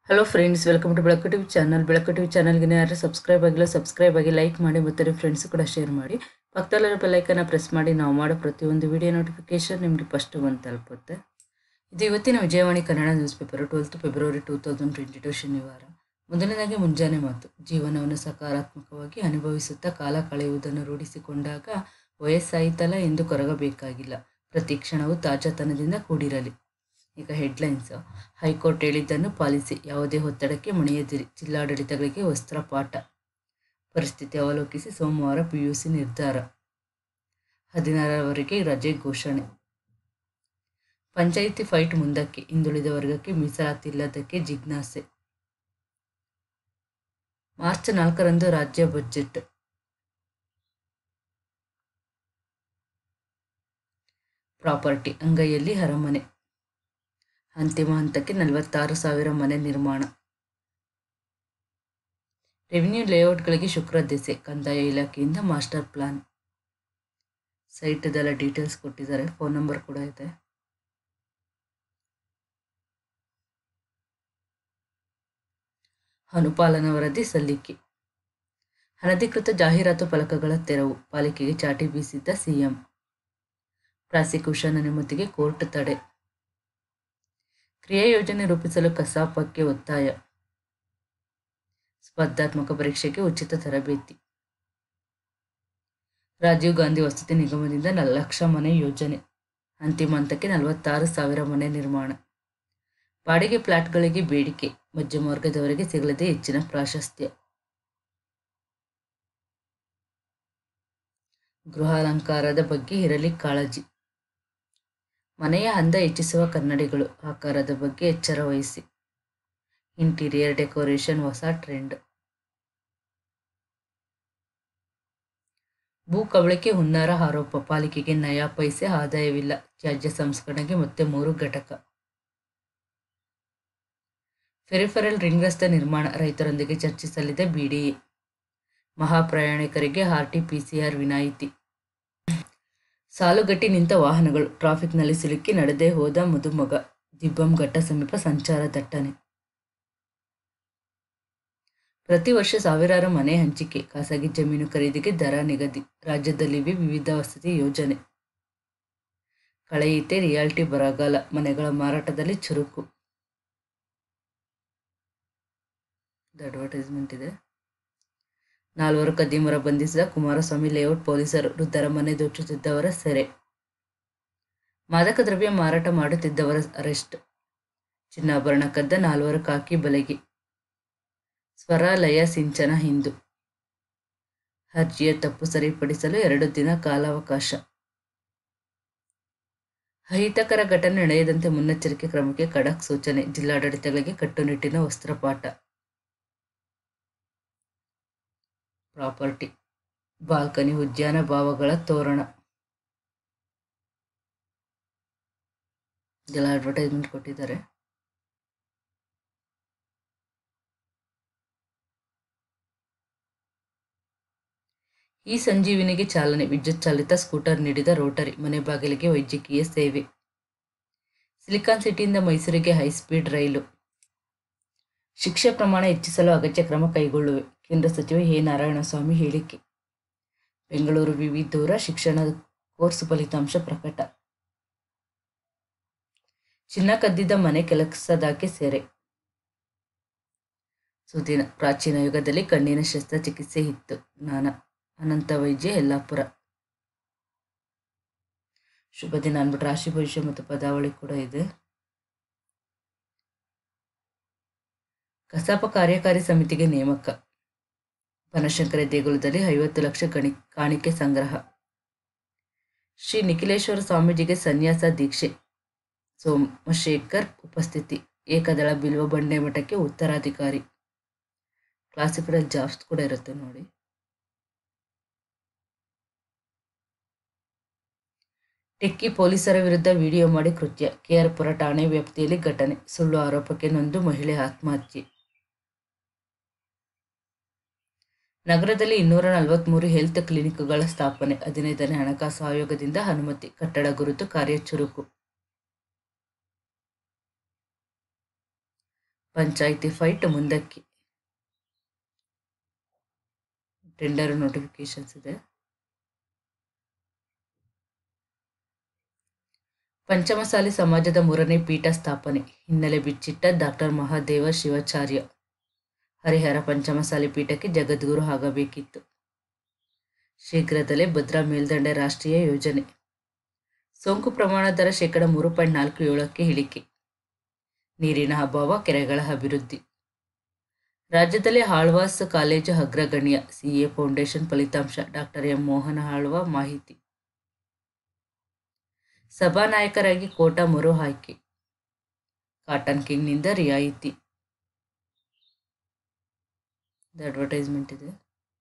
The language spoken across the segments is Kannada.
hello friends welcome to Belaku TV channel Belaku TV ಚಾನಲ್ಗೆ ಯಾರು ಸಬ್ಸ್ಕ್ರೈಬ್ ಆಗಿಲ್ಲ ಸಬ್ಸ್ಕ್ರೈಬ್ ಆಗಿ ಲೈಕ್ ಮಾಡಿ ಮತ್ತು ನಿಮ್ಮ ಫ್ರೆಂಡ್ಸ್ ಕೂಡ ಶೇರ್ ಮಾಡಿ ಪಕ್ಕದಲ್ಲಿರೋ ಬೆಲ್ಲೈಕನ್ನ ಪ್ರೆಸ್ ಮಾಡಿ ನಾವು ಮಾಡೋ ಪ್ರತಿಯೊಂದು ವಿಡಿಯೋ ನೋಟಿಫಿಕೇಶನ್ ನಿಮಗೆ ಫಸ್ಟ್ ಬಂದು ತಲುಪುತ್ತೆ ಇದು ಇವತ್ತಿನ Vijayavani Kannada news paper twelfth February two thousand twenty two ಶನಿವಾರ ಮೊದಲನೇದಾಗಿ ಮುಂಜಾನೆ ಮಾತು ಜೀವನವನ್ನು ಸಕಾರಾತ್ಮಕವಾಗಿ ಅನುಭವಿಸುತ್ತಾ ಕಾಲ ಕಳೆಯುವುದನ್ನು ರೂಢಿಸಿಕೊಂಡಾಗ ವಯಸ್ಸಾಯಿತಲ್ಲ ಎಂದು ಕೊರಗಬೇಕಾಗಿಲ್ಲ ಪ್ರತಿ ಕ್ಷಣವೂ ತಾಜಾತನದಿಂದ ಕೂಡಿರಲಿ ಈಗ ಹೆಡ್ಲೈನ್ಸ್ ಹೈಕೋರ್ಟ್ ಹೇಳಿದ್ದನ್ನು ಪಾಲಿಸಿ ಯಾವುದೇ ಒತ್ತಡಕ್ಕೆ ಮಣಿಯದಿರಿ ಜಿಲ್ಲಾಡಳಿತಗಳಿಗೆ ವಸ್ತ್ರಪಾಠ ಪರಿಸ್ಥಿತಿ ಅವಲೋಕಿಸಿ ಸೋಮವಾರ ಪಿಯುಸಿ ನಿರ್ಧಾರ ಹದಿನಾರರವರೆಗೆ ರಜೆ ಘೋಷಣೆ ಪಂಚಾಯಿತಿ ಫೈಟ್ ಮುಂದಕ್ಕೆ ಹಿಂದುಳಿದ ವರ್ಗಕ್ಕೆ ಮೀಸಲಾತಿಲ್ಲದಕ್ಕೆ ಜಿಜ್ಞಾಸೆ ಮಾರ್ಚ್ ನಾಲ್ಕರಂದು ರಾಜ್ಯ ಬಜೆಟ್ ಪ್ರಾಪರ್ಟಿ ಅಂಗೈಯಲ್ಲಿ ಅರಮನೆ ಅಂತಿಮ ಹಂತಕ್ಕೆ ನಲವತ್ತಾರು ಸಾವಿರ ಮನೆ ನಿರ್ಮಾಣ ರೆವಿನ್ಯೂ ಲೇಔಟ್ಗಳಿಗೆ ಶುಕ್ರ ದೆಸೆ ಕಂದಾಯ ಇಲಾಖೆಯಿಂದ ಮಾಸ್ಟರ್ ಪ್ಲಾನ್ ಸೈಟ್ದೆಲ್ಲ ಡೀಟೇಲ್ಸ್ ಕೊಟ್ಟಿದ್ದಾರೆ ಫೋನ್ ನಂಬರ್ ಕೂಡ ಇದೆ ಅನುಪಾಲನಾ ವರದಿ ಸಲ್ಲಿಕೆ ಅನಧಿಕೃತ ಜಾಹೀರಾತು ಫಲಕಗಳ ತೆರವು ಪಾಲಿಕೆಗೆ ಚಾಟಿ ಬೀಸಿದ್ದ ಸಿಎಂ ಪ್ರಾಸಿಕ್ಯೂಷನ್ ಅನುಮತಿಗೆ ಕೋರ್ಟ್ ತಡೆ ಕ್ರಿಯಾ ಯೋಜನೆ ರೂಪಿಸಲು ಕಸಾಪಕ್ಕೆ ಒತ್ತಾಯ ಸ್ಪರ್ಧಾತ್ಮಕ ಪರೀಕ್ಷೆಗೆ ಉಚಿತ ತರಬೇತಿ ರಾಜೀವ್ ಗಾಂಧಿ ವಸತಿ ನಿಗಮದಿಂದ ನ- ಲಕ್ಷ ಮನೆ ಯೋಜನೆ ಅಂತಿಮ ಹಂತಕ್ಕೆ ನಲವತ್ತಾರು ಸಾವಿರ ಮನೆ ನಿರ್ಮಾಣ ಬಾಡಿಗೆ ಫ್ಲಾಟ್ಗಳಿಗೆ ಬೇಡಿಕೆ ಮಧ್ಯಮ ವರ್ಗದವರಿಗೆ ಸಿಗಲದೆ ಹೆಚ್ಚಿನ ಪ್ರಾಶಸ್ತ್ಯ ಗೃಹಾಲಂಕಾರದ ಬಗ್ಗೆ ಇರಲಿ ಕಾಳಜಿ ಮನೆಯ ಅಂದ ಹೆಚ್ಚಿಸುವ ಕನ್ನಡಿಗಳು ಆಕಾರದ ಬಗ್ಗೆ ಎಚ್ಚರ ವಹಿಸಿ ಇಂಟೀರಿಯರ್ ಡೆಕೋರೇಷನ್ ಹೊಸ ಟ್ರೆಂಡ್ ಭೂ ಕಬಳಿಕೆ ಹುನ್ನಾರ ಆರೋಪ ಪಾಲಿಕೆಗೆ ನಯಾ ಪೈಸೆ ಆದಾಯವಿಲ್ಲ ತ್ಯಾಜ್ಯ ಸಂಸ್ಕರಣೆಗೆ ಮತ್ತೆ ಮೂರು ಘಟಕ ಫೆರಿಫೆರಲ್ ರಿಂಗ್ ರಸ್ತೆ ನಿರ್ಮಾಣ ರೈತರೊಂದಿಗೆ ಚರ್ಚಿಸಲಿದೆ ಬಿಡಿಎ ಮಹಾಪ್ರಯಾಣಿಕರಿಗೆ ಆರ್ಟಿಪಿಸಿಆರ್ ವಿನಾಯಿತಿ ಸಾಲುಗಟ್ಟಿ ನಿಂತ ವಾಹನಗಳು ಟ್ರಾಫಿಕ್ನಲ್ಲಿ ಸಿಲುಕಿ ನಡೆದೇ ಹೋದ ಮದುಮಗ ದಿಬ್ಬಂ ಘಟ್ಟ ಸಮೀಪ ಸಂಚಾರ ದಟ್ಟಣೆ ಪ್ರತಿ ವರ್ಷ ಸಾವಿರಾರು ಮನೆ ಹಂಚಿಕೆ ಖಾಸಗಿ ಜಮೀನು ಖರೀದಿಗೆ ದರ ನಿಗದಿ ರಾಜ್ಯದಲ್ಲಿವೆ ವಿವಿಧ ವಸತಿ ಯೋಜನೆ ಕಳೆಯಿತೆ ರಿಯಾಲ್ಟಿ ಬರಗಾಲ ಮನೆಗಳ ಮಾರಾಟದಲ್ಲಿ ಚುರುಕು ಅಡ್ವರ್ಟೈಸ್ಮೆಂಟ್ ಇದೆ ನಾಲ್ವರು ಕದ್ದಿಮರ ಬಂಧಿಸಿದ ಕುಮಾರಸ್ವಾಮಿ ಲೇಔಟ್ ಪೊಲೀಸರು ವೃದ್ಧರ ಮನೆ ದೋಚುತ್ತಿದ್ದವರ ಸೆರೆ ಮಾದಕ ದ್ರವ್ಯ ಮಾರಾಟ ಮಾಡುತ್ತಿದ್ದವರ ಅರೆಸ್ಟ್ ಚಿನ್ನಾಭರಣ ಕದ್ದ ನಾಲ್ವರು ಕಾಕಿ ಬಲೆಗೆ ಸ್ವರ ಲಯ ಸಿಂಚನ ಹಿಂದು ಅರ್ಜಿಯ ತಪ್ಪು ಸರಿಪಡಿಸಲು ಎರಡು ದಿನ ಕಾಲಾವಕಾಶ ಅಹಿತಕರ ಘಟನೆ ನಡೆಯದಂತೆ ಮುನ್ನೆಚ್ಚರಿಕೆ ಕ್ರಮಕ್ಕೆ ಖಡಕ್ ಸೂಚನೆ ಜಿಲ್ಲಾಡಳಿತಗಳಿಗೆ ಕಟ್ಟುನಿಟ್ಟಿನ ವಸ್ತ್ರಪಾಠ ಪ್ರಾಪರ್ಟಿ ಬಾಲ್ಕನಿ ಉದ್ಯಾನ ಭಾವಗಳ ತೋರಣ ಇದೆಲ್ಲ ಅಡ್ವರ್ಟೈಸ್ಮೆಂಟ್ ಕೊಟ್ಟಿದ್ದಾರೆ ಈ ಸಂಜೀವಿನಿಗೆ ಚಾಲನೆ ವಿದ್ಯುತ್ ಚಾಲಿತ ಸ್ಕೂಟರ್ ನೀಡಿದ ರೋಟರಿ ಮನೆ ಬಾಗಿಲಿಗೆ ವೈದ್ಯಕೀಯ ಸೇವೆ ಸಿಲಿಕಾನ್ ಸಿಟಿಯಿಂದ ಮೈಸೂರಿಗೆ ಹೈಸ್ಪೀಡ್ ರೈಲು ಶಿಕ್ಷೆ ಪ್ರಮಾಣ ಹೆಚ್ಚಿಸಲು ಅಗತ್ಯ ಕ್ರಮ ಕೈಗೊಳ್ಳುವೆ ಕೇಂದ್ರ ಸಚಿವ ಎ ನಾರಾಯಣಸ್ವಾಮಿ ಹೇಳಿಕೆ ಬೆಂಗಳೂರು ವಿವಿ ದೂರ ಶಿಕ್ಷಣ ಕೋರ್ಸ್ ಫಲಿತಾಂಶ ಪ್ರಕಟ ಚಿನ್ನ ಕದ್ದಿದ್ದ ಮನೆ ಕೆಲಸದಾಕೆ ಸೆರೆ ಸುದಿನ ಪ್ರಾಚೀನ ಯುಗದಲ್ಲಿ ಕಣ್ಣಿನ ಶಸ್ತ್ರಚಿಕಿತ್ಸೆ ಇತ್ತು ಜ್ಞಾನ ಅನಂತ ವೈದ್ಯ ಯಲ್ಲಾಪುರ ಶುಭ ದಿನ ಅಂದ್ಬಿಟ್ಟು ರಾಶಿ ಭವಿಷ್ಯ ಮತ್ತು ಪದಾವಳಿ ಕೂಡ ಇದೆ ಕಸಾಪ ಕಾರ್ಯಕಾರಿ ಸಮಿತಿಗೆ ನೇಮಕ ಬನಶಂಕರಿ ದೇಗುಲದಲ್ಲಿ ಐವತ್ತು ಲಕ್ಷ ಗಣಿ ಕಾಣಿಕೆ ಸಂಗ್ರಹ ಶ್ರೀ ನಿಖಿಲೇಶ್ವರ ಸ್ವಾಮೀಜಿಗೆ ಸನ್ಯಾಸ ದೀಕ್ಷೆ ಸೋಮಶೇಖರ್ ಉಪಸ್ಥಿತಿ ಏಕದಳ ಬಿಲ್ವ ಬಂಡೆ ಮಠಕ್ಕೆ ಉತ್ತರಾಧಿಕಾರಿ ಕ್ಲಾಸಿಕಲ್ ಜಾಬ್ಸ್ ಕೂಡ ಇರುತ್ತೆ ನೋಡಿ ಟೆಕ್ಕಿ ಪೊಲೀಸರ ವಿರುದ್ಧ ವಿಡಿಯೋ ಮಾಡಿ ಕೃತ್ಯ ಕೆಆರ್ಪುರ ಠಾಣೆ ವ್ಯಾಪ್ತಿಯಲ್ಲಿ ಘಟನೆ ಸುಳ್ಳು ಆರೋಪಕ್ಕೆ ನೊಂದು ಮಹಿಳೆ ಆತ್ಮಹತ್ಯೆ ನಗರದಲ್ಲಿ ಇನ್ನೂರ ನಲವತ್ಮೂರು ಹೆಲ್ತ್ ಕ್ಲಿನಿಕ್ಗಳ ಸ್ಥಾಪನೆ ಹದಿನೈದನೇ ಹಣಕಾಸು ಆಯೋಗದಿಂದ ಅನುಮತಿ ಕಟ್ಟಡ ಗುರುತು ಕಾರ್ಯ ಚುರುಕು ಪಂಚಾಯಿತಿ ಫೈಟ್ ಮುಂದಕ್ಕೆ ಟೆಂಡರ್ ನೋಟಿಫಿಕೇಶನ್ಸ್ ಇದೆ ಪಂಚಮಸಾಲಿ ಸಮಾಜದ ಮೂರನೇ ಪೀಠ ಸ್ಥಾಪನೆ ಹಿನ್ನೆಲೆ ಬಿಚ್ಚಿಟ್ಟ ಡಾಕ್ಟರ್ ಮಹಾದೇವ ಶಿವಾಚಾರ್ಯ ಹರಿಹರ ಪಂಚಮಸಾಲಿ ಪೀಠಕ್ಕೆ ಜಗದ್ಗುರು ಆಗಬೇಕಿತ್ತು ಶೀಘ್ರದಲ್ಲೇ ಭದ್ರಾ ಮೇಲ್ದಂಡೆ ರಾಷ್ಟ್ರೀಯ ಯೋಜನೆ ಸೋಂಕು ಪ್ರಮಾಣ ದರ ಶೇಕಡ ಮೂರು ಪಾಯಿಂಟ್ ನಾಲ್ಕು ಏಳಕ್ಕೆ ಇಳಿಕೆ ನೀರಿನ ಅಭಾವ ಕೆರೆಗಳ ಅಭಿವೃದ್ಧಿ ರಾಜ್ಯದಲ್ಲಿ ಆಳ್ವಾಸ್ ಕಾಲೇಜು ಅಗ್ರಗಣ್ಯ ಸಿಎ ಫೌಂಡೇಶನ್ ಫಲಿತಾಂಶ ಡಾಕ್ಟರ್ ಎಂ ಮೋಹನ ಆಳ್ವ ಮಾಹಿತಿ ಸಭಾನಾಯಕರಾಗಿ ಕೋಟಾ ಮರು ಆಯ್ಕೆ ಕಾಟನ್ ಕಿಂಗ್ನಿಂದ ರಿಯಾಯಿತಿ ಅಡ್ವರ್ಟೈಸ್ಮೆಂಟ್ ಇದೆ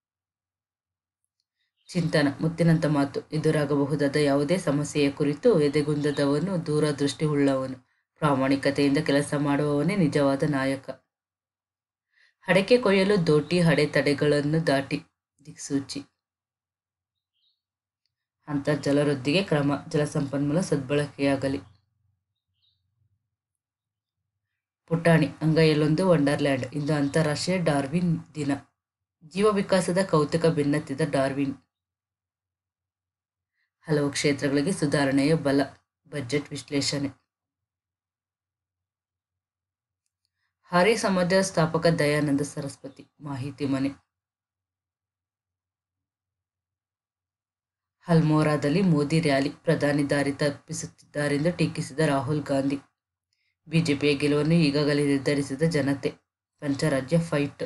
ಚಿಂತನ ಮುತ್ತಿನಂತ ಮಾತು ಎದುರಾಗಬಹುದಾದ ಯಾವುದೇ ಸಮಸ್ಯೆಯ ಕುರಿತು ಎದೆಗುಂದದವನು ದೂರದೃಷ್ಟಿ ಉಳ್ಳವನು ಪ್ರಾಮಾಣಿಕತೆಯಿಂದ ಕೆಲಸ ಮಾಡುವವನೇ ನಿಜವಾದ ನಾಯಕ ಅಡಕೆ ಕೊಯ್ಯಲು ದೋಟಿ ಅಡೆತಡೆಗಳನ್ನು ದಾಟಿ ದಿಕ್ಸೂಚಿ ಅಂತರ್ಜಲ ವೃದ್ಧಿಗೆ ಕ್ರಮ ಜಲಸಂಪನ್ಮೂಲ ಸದ್ಬಳಕೆಯಾಗಲಿ ಪುಟಾಣಿ ಅಂಗೈಯಲ್ಲೊಂದು ವಂಡರ್ಲ್ಯಾಂಡ್ ಇಂದು ಅಂತಾರಾಷ್ಟ್ರೀಯ ಡಾರ್ವಿನ್ ದಿನ ಜೀವ ವಿಕಾಸದ ಕೌತುಕ ಬೆನ್ನತ್ತಿದ ಡಾರ್ವಿನ್ ಹಲವು ಕ್ಷೇತ್ರಗಳಿಗೆ ಸುಧಾರಣೆಯ ಬಲ ಬಜೆಟ್ ವಿಶ್ಲೇಷಣೆ ಹಾರಿ ಸಮಾಜದ ಸ್ಥಾಪಕ ದಯಾನಂದ ಸರಸ್ವತಿ ಮಾಹಿತಿ ಮನೆ ಹಲ್ಮೋರಾದಲ್ಲಿ ಮೋದಿ ರ್ಯಾಲಿ ಪ್ರಧಾನಿ ದಾರಿ ತಪ್ಪಿಸುತ್ತಿದ್ದಾರೆಂದು ಟೀಕಿಸಿದ ರಾಹುಲ್ ಗಾಂಧಿ ಬಿಜೆಪಿಯ ಗೆಲುವನ್ನು ಈಗಾಗಲೇ ನಿರ್ಧರಿಸಿದ ಜನತೆ ಪಂಚರಾಜ್ಯ ಫೈಟ್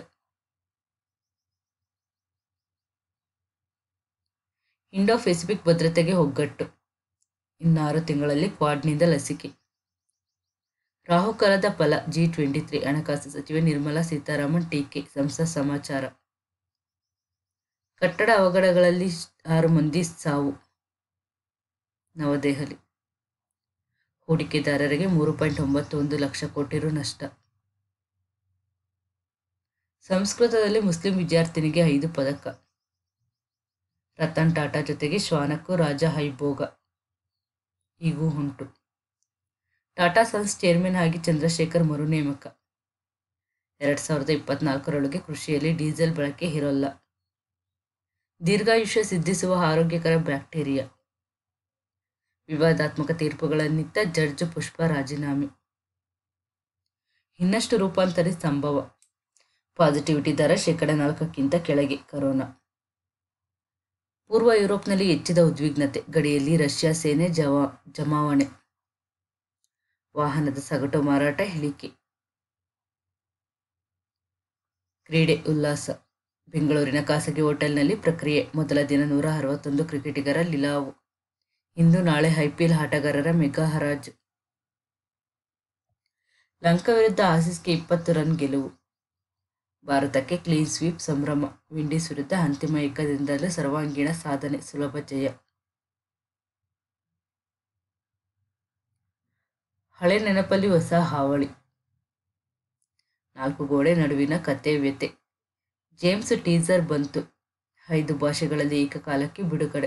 ಇಂಡೋ ಪೆಸಿಫಿಕ್ ಭದ್ರತೆಗೆ ಒಗ್ಗಟ್ಟು ಇನ್ನಾರು ತಿಂಗಳಲ್ಲಿ ಕ್ವಾಡ್ನಿಂದ ಲಸಿಕೆ ರಾಹುಕಾಲದ ಫಲ ಜಿ ಟ್ವೆಂಟಿ ತ್ರೀ ಹಣಕಾಸು ಸಚಿವೆ ನಿರ್ಮಲಾ ಸೀತಾರಾಮನ್ ಟೀಕೆ ಸಂಸತ್ ಸಮಾಚಾರ ಕಟ್ಟಡ ಅವಘಡಗಳಲ್ಲಿ ಆರು ಮಂದಿ ಸಾವು ನವದೆಹಲಿ ಹೂಡಿಕೆದಾರರಿಗೆ ಮೂರು ಪಾಯಿಂಟ್ ಒಂಬತ್ತು ಒಂದು ಲಕ್ಷ ಕೋಟಿ ರು ನಷ್ಟ ಸಂಸ್ಕೃತದಲ್ಲಿ ಮುಸ್ಲಿಂ ವಿದ್ಯಾರ್ಥಿನಿಗೆ ಐದು ಪದಕ ರತನ್ ಟಾಟಾ ಜೊತೆಗೆ ಶ್ವಾನಕ್ಕೂ ರಾಜ ಹೈಭೋಗ ಈಗೂ ಉಂಟು ಟಾಟಾ ಸನ್ಸ್ ಚೇರ್ಮನ್ ಆಗಿ ಚಂದ್ರಶೇಖರ್ ಮರು ನೇಮಕ ಎರಡು ಸಾವಿರದ ಇಪ್ಪತ್ನಾಲ್ಕರೊಳಗೆ ಕೃಷಿಯಲ್ಲಿ ಡೀಸೆಲ್ ಬಳಕೆ ಇರೋಲ್ಲ ದೀರ್ಘಾಯುಷ್ಯ ಸಿದ್ಧಿಸುವ ಆರೋಗ್ಯಕರ ಬ್ಯಾಕ್ಟೀರಿಯಾ ವಿವಾದಾತ್ಮಕ ತೀರ್ಪುಗಳನ್ನಿತ್ತ ಜಡ್ಜ್ ಪುಷ್ಪ ರಾಜೀನಾಮೆ ಇನ್ನಷ್ಟು ರೂಪಾಂತರಿ ಸಂಭವ ಪಾಸಿಟಿವಿಟಿ ದರ ಶೇಕಡ ನಾಲ್ಕಕ್ಕಿಂತ ಕೆಳಗೆ ಕರೋನಾ ಪೂರ್ವ ಯುರೋಪ್ನಲ್ಲಿ ಹೆಚ್ಚಿದ ಉದ್ವಿಗ್ನತೆ ಗಡಿಯಲ್ಲಿ ರಷ್ಯಾ ಸೇನೆ ಜವಾ ಜಮಾವಣೆ ವಾಹನದ ಸಗಟು ಮಾರಾಟ ಇಳಿಕೆ ಕ್ರೀಡೆ ಉಲ್ಲಾಸ ಬೆಂಗಳೂರಿನ ಖಾಸಗಿ ಹೋಟೆಲ್ನಲ್ಲಿ ಪ್ರಕ್ರಿಯೆ ಮೊದಲ ದಿನ ನೂರ ಅರವತ್ತೊಂದು ಕ್ರಿಕೆಟಿಗರ ಲಿಲಾವು ಇಂದು ನಾಳೆ ಐಪಿಎಲ್ ಆಟಗಾರರ ಮೆಗಾ ಹರಾಜು ಲಂಕಾ ವಿರುದ್ಧ ಆಸೀಸ್ಗೆ ಇಪ್ಪತ್ತು ರನ್ ಗೆಲುವು ಭಾರತಕ್ಕೆ ಕ್ಲೀನ್ ಸ್ವೀಪ್ ಸಂಭ್ರಮ ವಿಂಡೀಸ್ ವಿರುದ್ಧ ಅಂತಿಮ ಏಕದಿಂದಲೂ ಸರ್ವಾಂಗೀಣ ಸಾಧನೆ ಸುಲಭ ಜಯ ಹಳೆ ನೆನಪಲ್ಲಿ ಹೊಸ ಹಾವಳಿ ನಾಲ್ಕು ಗೋಡೆ ನಡುವಿನ ಕತೆ ವ್ಯತೆ ಜೇಮ್ಸ್ ಟೀಸರ್ ಬಂತು ಐದು ಭಾಷೆಗಳಲ್ಲಿ ಏಕಕಾಲಕ್ಕೆ ಬಿಡುಗಡೆ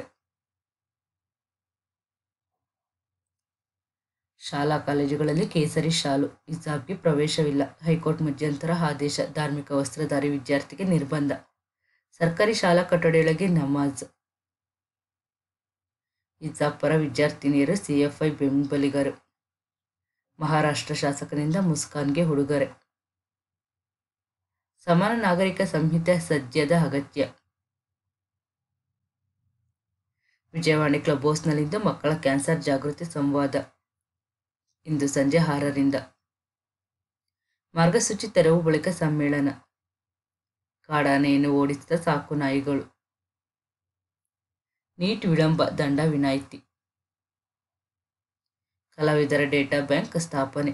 ಶಾಲಾ ಕಾಲೇಜುಗಳಲ್ಲಿ ಕೇಸರಿ ಶಾಲು ಹಿಜಾಬ್ಗೆ ಪ್ರವೇಶವಿಲ್ಲ ಹೈಕೋರ್ಟ್ ಮಧ್ಯಂತರ ಆದೇಶ ಧಾರ್ಮಿಕ ವಸ್ತ್ರಧಾರಿ ವಿದ್ಯಾರ್ಥಿಗೆ ನಿರ್ಬಂಧ ಸರ್ಕಾರಿ ಶಾಲಾ ಕೊಠಡಿಯೊಳಗೆ ನಮಾಜ್ ಹಿಜಾಬ್ ಪರ ವಿದ್ಯಾರ್ಥಿನಿಯರು ಸಿಎಫ್ಐ ಬೆಂಬಲಿಗರು ಮಹಾರಾಷ್ಟ್ರ ಶಾಸಕನಿಂದ ಮುಸ್ಕಾನ್ಗೆ ಉಡುಗೊರೆ ಸಮಾನ ನಾಗರಿಕ ಸಂಹಿತೆ ಸದ್ಯದ ಅಗತ್ಯ ವಿಜಯವಾಣಿ ಕ್ಲಬ್ ಹೌಸ್ನಲ್ಲಿಂದು ಮಕ್ಕಳ ಕ್ಯಾನ್ಸರ್ ಜಾಗೃತಿ ಸಂವಾದ ಇಂದು ಸಂಜೆ ಆರರಿಂದ ಮಾರ್ಗಸೂಚಿ ತೆರವು ಬಳಿಕ ಸಮ್ಮೇಳನ ಕಾಡಾನೆಯನ್ನು ಓಡಿಸಿದ ಸಾಕು ನಾಯಿಗಳು ನೀಟ್ ವಿಳಂಬ ದಂಡ ವಿನಾಯಿತಿ ಕಲಾವಿದರ ಡೇಟಾ ಬ್ಯಾಂಕ್ ಸ್ಥಾಪನೆ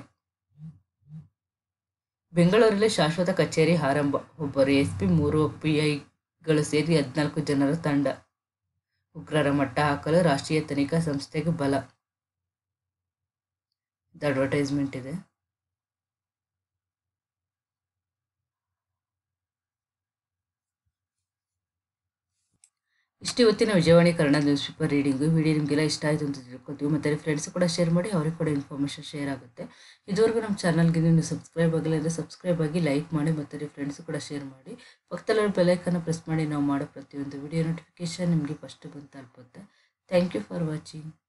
ಬೆಂಗಳೂರಲ್ಲಿ ಶಾಶ್ವತ ಕಚೇರಿ ಆರಂಭ ಒಬ್ಬರು ಎಸ್ಪಿ ಮೂರು ಪಿಐಗಳು ಸೇರಿ ಹದಿನಾಲ್ಕು ಜನರ ತಂಡ ಉಗ್ರರ ಮಟ್ಟ ಹಾಕಲು ರಾಷ್ಟ್ರೀಯ ತನಿಖಾ ಸಂಸ್ಥೆಗೆ ಬಲ ಅಡ್ವರ್ಟೈಸ್ಮೆಂಟ್ ಇದೆ ಇಷ್ಟು ಇವತ್ತಿನ Vijayavani Kannada news paper reading video ನಿಮಗೆಲ್ಲ ಇಷ್ಟ ಆಯಿತು ಅಂತ ತಿಳ್ಕೊತೀವಿ ಮತ್ತು ಫ್ರೆಂಡ್ಸ್ ಕೂಡ ಶೇರ್ ಮಾಡಿ ಅವ್ರಿಗೆ ಕೂಡ ಇನ್ಫಾರ್ಮೇಷನ್ ಶೇರ್ ಆಗುತ್ತೆ ಇದುವರೆಗೂ ನಮ್ಮ ಚಾನಲ್ಗೆ ನೀವು ಸಬ್ಸ್ಕ್ರೈಬ್ ಆಗಿಲ್ಲ ಅಂದರೆ ಸಬ್ಸ್ಕ್ರೈಬ್ ಆಗಿ ಲೈಕ್ ಮಾಡಿ ಮತ್ತು ಫ್ರೆಂಡ್ಸ್ ಕೂಡ ಶೇರ್ ಮಾಡಿ ಪಕ್ಕದಲ್ಲಿರೋ ಬೆಲೈಕನ್ನು ಪ್ರೆಸ್ ಮಾಡಿ ನಾವು ಮಾಡೋ ಪ್ರತಿಯೊಂದು ವಿಡಿಯೋ ನೋಟಿಫಿಕೇಶನ್ ನಿಮಗೆ ಫಸ್ಟ್ ಬಂದು ತಲುಪುತ್ತೆ ಥ್ಯಾಂಕ್ ಯು ಫಾರ್ ವಾಚಿಂಗ್